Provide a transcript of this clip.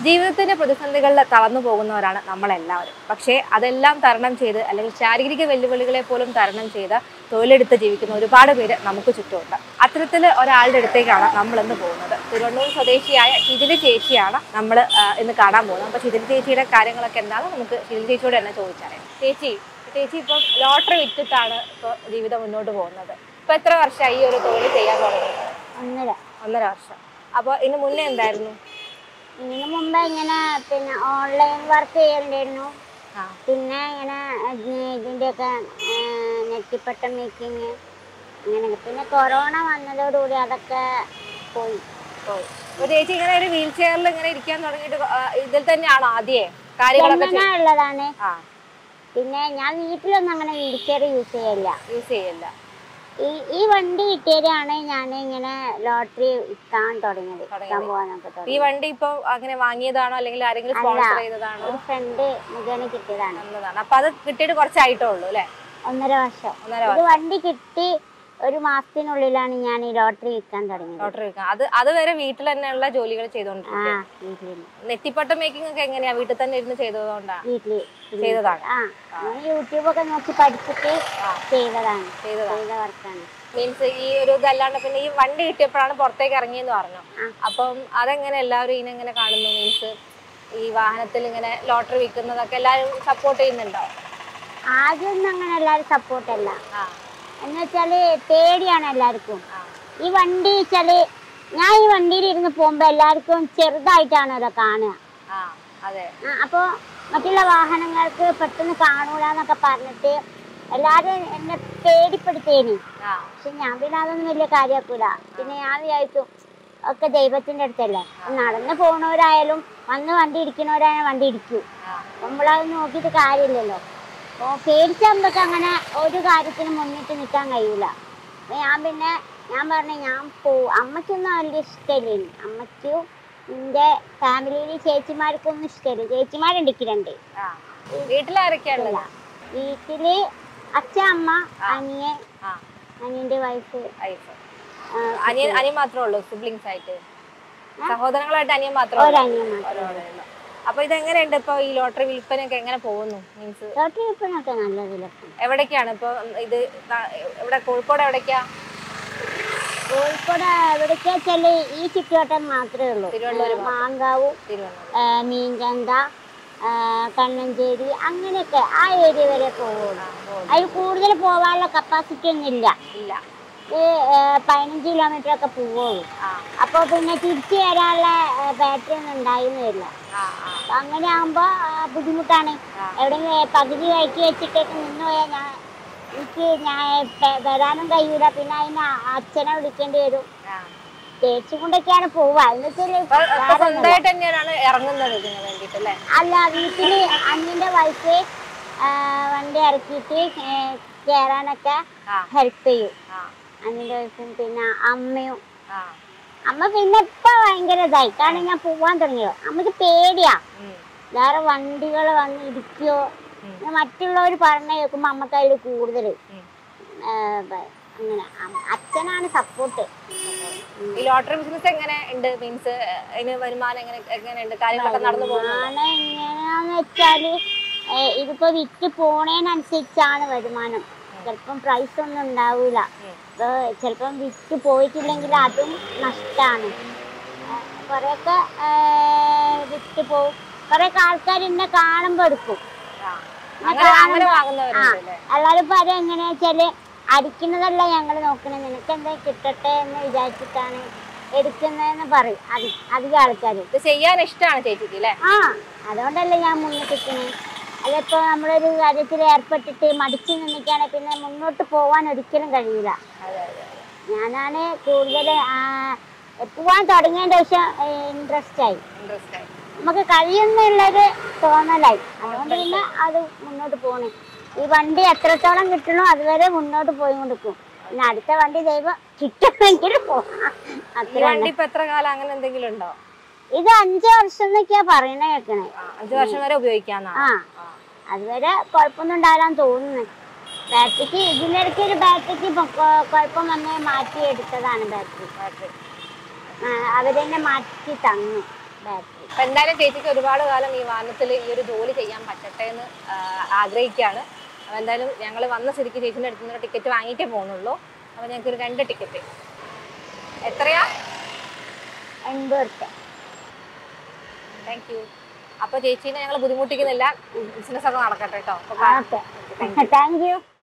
ജീവിതത്തിന്റെ പ്രതിസന്ധികളിൽ തളർന്നു പോകുന്നവരാണ് നമ്മളെല്ലാവരും പക്ഷേ അതെല്ലാം തരണം ചെയ്ത് അല്ലെങ്കിൽ ശാരീരിക വെല്ലുവിളികളെ പോലും തരണം ചെയ്ത് തൊഴിലെടുത്ത് ജീവിക്കുന്ന ഒരുപാട് പേര് നമുക്ക് ചുറ്റുമുണ്ട് അത്തരത്തിൽ ഒരാളുടെ അടുത്തേക്കാണ് നമ്മൾ ഇന്ന് പോകുന്നത് തിരുവനന്തപുരം സ്വദേശിയായ ഷിജിലി ചേച്ചിയാണ് നമ്മൾ ഇന്ന് കാണാൻ പോകുന്നത് അപ്പോൾ ഷിജിലി ചേച്ചിയുടെ കാര്യങ്ങളൊക്കെ എന്താണെന്ന് നമുക്ക് ഷിജിലി ചേച്ചിയോട് തന്നെ ചോദിച്ചറിയാം ചേച്ചി ചേച്ചി ഇപ്പം ലോട്ടറി വിറ്റിട്ടാണ് ഇപ്പോൾ ജീവിതം മുന്നോട്ട് പോകുന്നത് ഇപ്പൊ എത്ര വർഷമായി ഈ ഒരു തൊഴിൽ ചെയ്യാൻ തുടങ്ങിയത് ഒന്നര ഒന്നര വർഷം അപ്പോൾ ഇതിന് മുന്നേ എന്തായിരുന്നു ഇതിനു മുമ്പ് ഇങ്ങനെ പിന്നെ ഓൺലൈൻ വർക്ക് ചെയ്യണ്ടായിരുന്നു ആ പിന്നെ ഇങ്ങനെ ഇതിൻ്റെയൊക്കെ നെറ്റിപ്പട്ട മേക്കിങ് അങ്ങനെ പിന്നെ കൊറോണ വന്നതോടുകൂടി അതൊക്കെ പോയി പോയി അപ്പൊ ചേച്ചി ഇങ്ങനെ ഒരു വീൽ ചെയറിൽ ഇങ്ങനെ ഇരിക്കാൻ തുടങ്ങിയിട്ട് ആ, ഇതിൽ തന്നെയാണോ ആദ്യേ കാര്യങ്ങളൊക്കെ അങ്ങനെ ഉള്ളതാണ് ആ പിന്നെ ഞാൻ വീട്ടിലൊന്നും അങ്ങനെ വീൽ ചെയർ യൂസ് ചെയ്യില്ല യൂസ് ചെയ്യില്ല ഈ ഈ വണ്ടി കിട്ടിയതാണ് ഞാൻ ഇങ്ങനെ ലോട്ടറി വിൽക്കാൻ തുടങ്ങിയത് വിൽക്കാൻ പോകാനൊക്കെ ഈ തുടങ്ങി വണ്ടി ഇപ്പൊ അങ്ങനെ വാങ്ങിയതാണോ അല്ലെങ്കിൽ ആരെങ്കിലും സ്പോൺസർ ചെയ്തതാണോ ഒരു ഫ്രണ്ട് മുഖേന കിട്ടിയതാണ് എന്നതാണ് അപ്പൊ അത് കിട്ടിയിട്ട് കുറച്ചായിട്ടേ ഉള്ളൂ അല്ലെ ഒന്നര വർഷം ഒന്നര ഇത് വണ്ടി കിട്ടി ഒരു മാസത്തിനുള്ളിലാണ് ഞാൻ ഈ ലോട്ടറി വിൽക്കാൻ തുടങ്ങിയത് ലോട്ടറി വെക്കാൻ അത് അത് വരെ വീട്ടിൽ തന്നെയുള്ള ജോലികൾ ആ ചെയ്തോണ്ടിരിക്കും വീട്ടിൽ നെറ്റിപ്പട്ട മേക്കിംഗ് ഒക്കെ എങ്ങനെയാ വീട്ടിൽ തന്നെ ഇരുന്ന് ചെയ്തതുകൊണ്ടാണ് വീട്ടില് ചെയ്തതാണ് ആ ഞാൻ യൂട്യൂബൊക്കെ നോക്കി പഠിച്ചിട്ട് ആ. ചെയ്തതാണ് ചെയ്തതാണ് ചെയ്ത വർക്കാണ് മീൻസ് ഈ ഒരു ഇതല്ലാണ്ട് പിന്നെ ഈ വണ്ടി കിട്ടിയപ്പോഴാണ് പുറത്തേക്ക് ഇറങ്ങിയെന്ന് പറഞ്ഞു ആ. അപ്പം അതെങ്ങനെ എല്ലാവരും ഇതിനെങ്ങനെ കാണുന്നു മീൻസ് ഈ വാഹനത്തിൽ ഇങ്ങനെ ലോട്ടറി വിൽക്കുന്നതൊക്കെ എല്ലാവരും സപ്പോർട്ട് ചെയ്യുന്നുണ്ടോ ആദ്യമൊന്നും അങ്ങനെ എല്ലാവരും സപ്പോർട്ടല്ല ആ എന്ന് വെച്ചാല് പേടിയാണ് എല്ലാവർക്കും ആ ഈ വണ്ടി വെച്ചാല് ഞാൻ ഈ വണ്ടിയിൽ ഇരുന്ന് പോകുമ്പോ എല്ലാവർക്കും ചെറുതായിട്ടാണല്ലോ കാണുക ആ അതെ ആ, അപ്പൊ മറ്റുള്ള വാഹനങ്ങൾക്ക് പെട്ടെന്ന് കാണൂലെന്നൊക്കെ പറഞ്ഞിട്ട് എല്ലാരും എന്നെ പേടിപ്പെടുത്തേനി ആ പക്ഷെ ഞാൻ പിന്നെ അതൊന്നും വലിയ കാര്യമാക്കൂല പിന്നെ ഞാൻ വിചാരിച്ചു ഒക്കെ ദൈവത്തിന്റെ അടുത്തല്ലേ നടന്ന് പോണവരായാലും വന്ന് വണ്ടി ഇടിക്കുന്നവരായാലും വണ്ടി ഇടിക്കൂ ആ നമ്മളത് നോക്കിയിട്ട് കാര്യമില്ലല്ലോ അപ്പോൾ പേടിച്ച നമുക്ക് അങ്ങനെ ഒരു കാര്യത്തിന് മുന്നിട്ട് നിൽക്കാൻ കഴിയൂല അപ്പൊ ഞാൻ പിന്നെ ഞാൻ പറഞ്ഞു ഞാൻ പോ അമ്മയ്ക്കൊന്നും വലിയ ഇഷ്ടമില്ല അമ്മയ്ക്കും എൻ്റെ ഫാമിലിയിൽ ചേച്ചിമാർക്കൊന്നും ഇഷ്ടമില്ല ചേച്ചിമാരുണ്ട് എനിക്ക് രണ്ട് ആ വീട്ടിലാരൊക്കെയാ ഉള്ളത് വീട്ടില് അച്ഛൻ അമ്മ അനിയൻ ആ അനിയന്റെ വൈഫ് വൈഫ് അനിയൻ അനിയൻ മാത്രമേ ഉള്ളൂ സിബ്ലിങ്സ് ആയിട്ട് സഹോദരങ്ങളായിട്ട് അനിയൻ മാത്രമേ ഉള്ളൂ ഒരനിയൻ മാത്രം ഒരാളേ ഉള്ളൂ അപ്പൊ ഇതെങ്ങനെയുണ്ട് ഇപ്പൊ ഈ ലോട്ടറി വിൽപ്പനയൊക്കെ എങ്ങനെ പോകുന്നു മീൻസ് ലോട്ടറി വിൽപ്പനൊക്കെ നല്ല വിലക്കും എവിടേക്കാണ് ഇപ്പൊ ഇത് ന- എവിടെ കോഴിക്കോട് എവിടേക്കാ കോഴിക്കോട് എവിടേക്കാ വെച്ചാല് ഈ ചുറ്റുവട്ടം മാത്രമേ ഉള്ളൂ തിരുവനന്തപുരം ഏ, മാങ്കാവും തിരുവനന്തപുരം ആ, മീൻചന്ത ആ, കണ്ണഞ്ചേരി അങ്ങനെയൊക്കെ ആ ഏരിയ വരെ പോവുള്ളൂ ആ, പോകുന്നു. അതിൽ കൂടുതൽ പോകാനുള്ള കപ്പാസിറ്റി ഒന്നും ഇല്ല ഇല്ല ഈ ഏ, പതിനഞ്ച് കിലോമീറ്റർ ഒക്കെ പോവുള്ളൂ ആ അപ്പോൾ പിന്നെ തിരിച്ചു വരാനുള്ള ബാറ്ററി ഒന്നും ഉണ്ടായിരുന്നു വരില്ല ആ ആ അപ്പൊ അങ്ങനെ ആകുമ്പോൾ ബുദ്ധിമുട്ടാണ് ആ. എവിടെയെങ്കിലും പകുതി വഴിക്ക് വെച്ചിട്ടൊക്കെ നിന്ന് പോയാൽ ഞാൻ എനിക്ക് ഞാൻ പെ- വരാനും കഴിയൂല പിന്നെ അതിന് അച്ഛനെ വിളിക്കേണ്ടി വരും ആ തേച്ചും കൊണ്ടൊക്കെയാണ് പോവുക എന്ന് വെച്ചാല് അപ്പൊ ഇപ്പൊ സ്വന്തമായിട്ട് തന്നെയാണ് ഇറങ്ങുന്നത് ഇതിന് വേണ്ടിട്ട് അല്ലേ അല്ല വീട്ടില് അനിയന്റെ വൈഫ് വണ്ടി ഇറക്കിയിട്ട് ഏ, കേറാനൊക്കെ ആ ഹെൽപ്പ് ചെയ്യും ആ അനിയന്റെ വൈഫും പിന്നെ അമ്മയും ആ അമ്മ പിന്നെ ഇപ്പൊ ഭയങ്കര ഇതായി കാരണം ഞാൻ പോവാൻ തുടങ്ങിയോ അമ്മക്ക് പേടിയാ ഉം, വേറെ വണ്ടികൾ വന്ന് ഇടിക്കോ ഉം. മറ്റുള്ളവർ പറഞ്ഞ കേൾക്കുമ്പോ അമ്മക്ക് അതിൽ കൂടുതൽ ഉം. അങ്ങനെ അം- അച്ഛനാണ് സപ്പോർട്ട് ഈ ലോട്ടറി ബിസിനസ് എങ്ങനെ ഉണ്ട് മീൻസ് അതിന് വരുമാനം എങ്ങനെ എങ്ങനെയുണ്ട് കാര്യങ്ങളൊക്കെ നടന്നു പോകുന്നു വരുമാനം എങ്ങനെയാന്ന് വെച്ചാല് ഏ, ഇതിപ്പോ വിറ്റ് പോണേനനുസരിച്ചാണ് വരുമാനം ചിലപ്പം പ്രൈസ് ഒന്നും ഉണ്ടാവൂല ഉം. ഇപ്പൊ ചിലപ്പം വിറ്റ് പോയിട്ടില്ലെങ്കിൽ അതും നഷ്ടാണ് കുറെയൊക്കെ വിറ്റ് പോവും കുറെയൊക്കെ ആൾക്കാർ എന്നെ കാണുമ്പോ എടുക്കും ആ. അങ്ങനെ അങ്ങനെ വാങ്ങുന്നവരുണ്ട് അല്ലേ എല്ലാവരും പറയും എങ്ങനെയാ വെച്ചാല് അടിക്കുന്നതല്ല ഞങ്ങൾ നോക്കണത് നിനക്ക് എന്താ കിട്ടട്ടെ എന്ന് വിചാരിച്ചിട്ടാണ് എടുക്കുന്നതെന്ന് പറയും അധി അധികം ആൾക്കാർ ഇത് ചെയ്യാൻ ഇഷ്ടമാണ് ചേച്ചിക്ക് അല്ലേ ആ അതുകൊണ്ടല്ലേ ഞാൻ മുന്നിട്ട് നിൽക്കണേ അല്ല ഇപ്പോൾ നമ്മളൊരു കാര്യത്തിൽ ഏർപ്പെട്ടിട്ട് മടിച്ചു നിന്നിക്കാണെങ്കിൽ പിന്നെ മുന്നോട്ട് പോകാൻ ഒരിക്കലും കഴിയില്ല അതെ അതെ ഞാനാണ് കൂടുതൽ പോവാൻ തുടങ്ങിയതിൻ്റെ ശേഷം ഇൻട്രസ്റ്റ് ആയി ഇൻട്രസ്റ്റ് ആയി നമുക്ക് കഴിയുന്നുള്ളൊരു തോന്നലായി അതുകൊണ്ട് പിന്നെ അത് മുന്നോട്ട് പോണേ ഈ വണ്ടി എത്രത്തോളം കിട്ടണോ അതുവരെ മുന്നോട്ട് പോയി കൊടുക്കും പിന്നെ അടുത്ത വണ്ടി ദൈവം കിട്ടണമെങ്കിൽ പോകാം ഈ അത്ര വണ്ടി ഇപ്പൊ എത്ര കാലം അങ്ങനെ എന്തെങ്കിലും ഉണ്ടോ ഇത് അഞ്ച് വർഷം എന്നൊക്കെയാ പറയണേ കേൾക്കണേ ആ, അഞ്ച് വർഷം വരെ ഉപയോഗിക്കാന്നാണ് ആ അതുവരെ കുഴപ്പമൊന്നും ഉണ്ടാവില്ലാന്ന് തോന്നുന്നു ബാറ്ററിക്ക് ഇതിനിടയ്ക്ക് ഒരു ബാറ്ററിക്ക് ഇപ്പൊ കൊ- കുഴപ്പം വന്ന് മാറ്റി എടുത്തതാണ് ബാറ്ററി ബാറ്ററി അവരെന്നെ മാറ്റി തന്നു ബാറ്ററി അപ്പൊ എന്തായാലും ചേച്ചിക്ക് ഒരുപാട് കാലം ഈ വാഹനത്തിൽ ഈ ഒരു ജോലി ചെയ്യാൻ പറ്റട്ടെ എന്ന് ആ, ആഗ്രഹിക്കുകയാണ് അപ്പൊ എന്തായാലും ഞങ്ങൾ വന്ന സ്ഥിതിക്ക് ചേച്ചിന്റെ അടുത്ത് നിന്ന് ടിക്കറ്റ് വാങ്ങിയിട്ടേ പോകുന്നുള്ളൂ അപ്പൊ ഞങ്ങൾക്ക് ഒരു രണ്ട് ടിക്കറ്റ് എത്രയാ എൺപത് റുപ്യ താങ്ക് യു അപ്പൊ ചേച്ചീനെ ഞങ്ങൾ ബുദ്ധിമുട്ടിക്കുന്നില്ല ബിസിനസ് ഒക്കെ നടക്കട്ടെ കേട്ടോ അപ്പൊ ഓക്കെ താങ്ക് യു